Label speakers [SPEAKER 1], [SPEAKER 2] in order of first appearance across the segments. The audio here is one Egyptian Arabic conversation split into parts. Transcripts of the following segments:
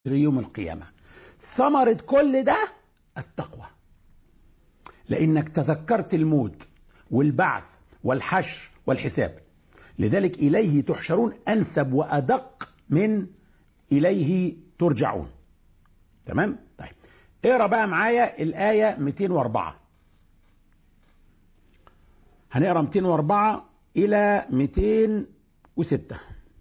[SPEAKER 1] يوم القيامة ثمرة كل ده التقوى لأنك تذكرت الموت والبعث والحشر والحساب لذلك إليه تحشرون أنسب وأدق من إليه ترجعون تمام طيب اقرا بقى معايا الآية 204 هنقرا 204 إلى 206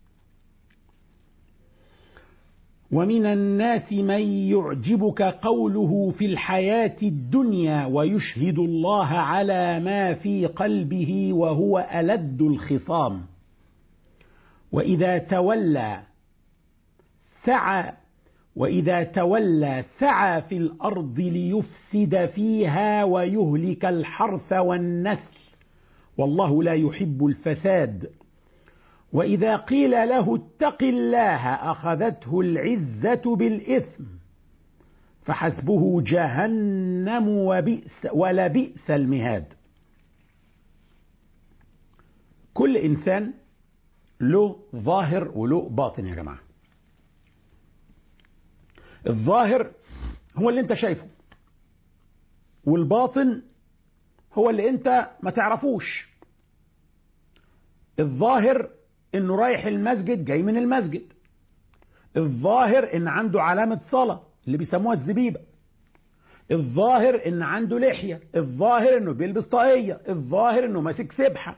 [SPEAKER 1] ومن الناس من يعجبك قوله في الحياة الدنيا ويشهد الله على ما في قلبه وهو ألد الخصام وإذا تولى سعى وإذا تولى سعى في الأرض ليفسد فيها ويهلك الحرث والنسل والله لا يحب الفساد وإذا قيل له اتق الله أخذته العزة بالإثم فحسبه جهنم وبئس ولبئس المهاد كل إنسان له ظاهر وله باطن يا جماعة الظاهر هو اللي انت شايفه والباطن هو اللي انت ما تعرفوش الظاهر انه رايح المسجد جاي من المسجد الظاهر ان عنده علامة صلاة اللي بيسموها الزبيبة الظاهر ان عنده لحية الظاهر انه بيلبس طاقية الظاهر انه ماسك سبحة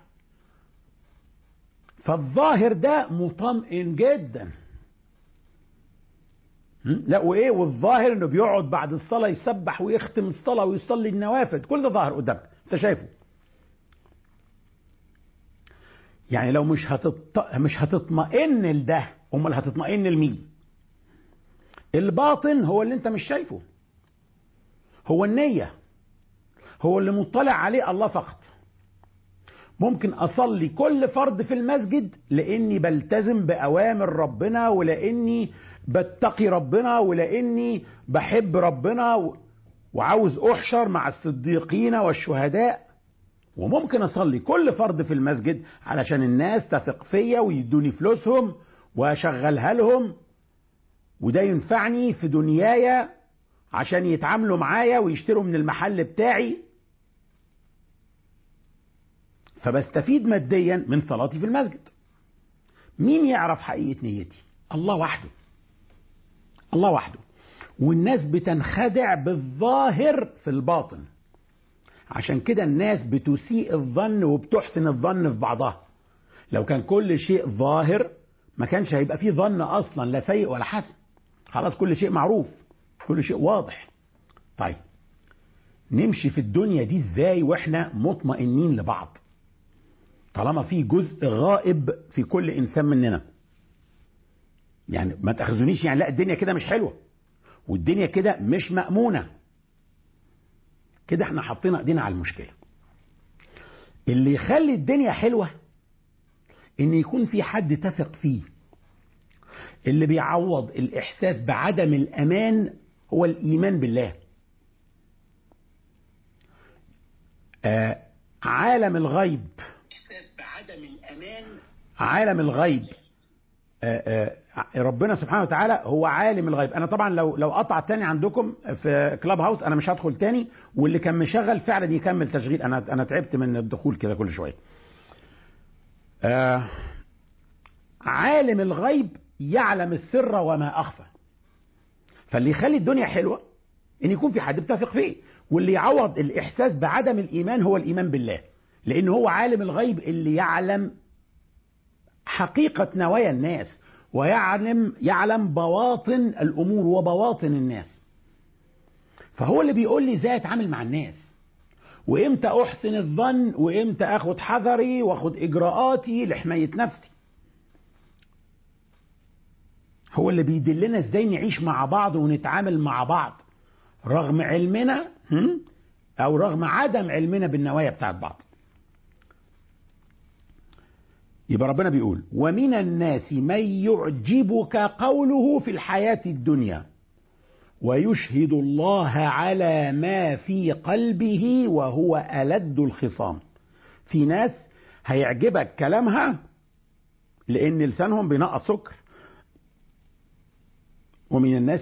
[SPEAKER 1] فالظاهر ده مطمئن جدا لا وايه والظاهر انه بيقعد بعد الصلاه يسبح ويختم الصلاه ويصلي النوافل كل ده ظاهر قدامك انت شايفه يعني لو مش هتط... مش هتطمئن لده امال هتطمئن لمين الباطن هو اللي انت مش شايفه هو النية هو اللي مطلع عليه الله فقط ممكن اصلي كل فرض في المسجد لاني بلتزم باوامر ربنا ولاني بتقي ربنا ولاني بحب ربنا وعاوز احشر مع الصديقين والشهداء وممكن اصلي كل فرض في المسجد علشان الناس تثق فيا ويدوني فلوسهم واشغلها لهم وده ينفعني في دنياي عشان يتعاملوا معايا ويشتروا من المحل بتاعي فبستفيد ماديا من صلاتي في المسجد مين يعرف حقيقة نيتي الله وحده الله وحده والناس بتنخدع بالظاهر في الباطن عشان كده الناس بتسيء الظن وبتحسن الظن في بعضها لو كان كل شيء ظاهر ما كانش هيبقى فيه ظن اصلا لا سيء ولا حسن خلاص كل شيء معروف كل شيء واضح طيب نمشي في الدنيا دي ازاي واحنا مطمئنين لبعض طالما في جزء غائب في كل انسان مننا يعني ما تاخذونيش يعني لا الدنيا كده مش حلوه والدنيا كده مش مامونه كده احنا حطينا ايدينا على المشكله اللي يخلي الدنيا حلوه ان يكون في حد تثق فيه اللي بيعوض الاحساس بعدم الامان هو الايمان بالله آه عالم الغيب احساس بعدم الامان عالم الغيب آه آه ربنا سبحانه وتعالى هو عالم الغيب انا طبعا لو لو قطع تاني عندكم في كلاب هاوس انا مش هدخل تاني واللي كان مشغل فعلا يكمل تشغيل انا انا تعبت من الدخول كده كل شويه آه عالم الغيب يعلم السر وما اخفى فاللي يخلي الدنيا حلوه ان يكون في حد بتثق فيه واللي يعوض الاحساس بعدم الايمان هو الايمان بالله لان هو عالم الغيب اللي يعلم حقيقه نوايا الناس ويعلم يعلم بواطن الامور وبواطن الناس فهو اللي بيقول لي ازاي اتعامل مع الناس وامتى احسن الظن وامتى اخد حذري واخد اجراءاتي لحمايه نفسي هو اللي بيدلنا ازاي نعيش مع بعض ونتعامل مع بعض رغم علمنا او رغم عدم علمنا بالنوايا بتاعت بعض يبقى ربنا بيقول ومن الناس من يعجبك قوله في الحياة الدنيا ويشهد الله على ما في قلبه وهو ألد الخصام في ناس هيعجبك كلامها لأن لسانهم بينقص سكر ومن الناس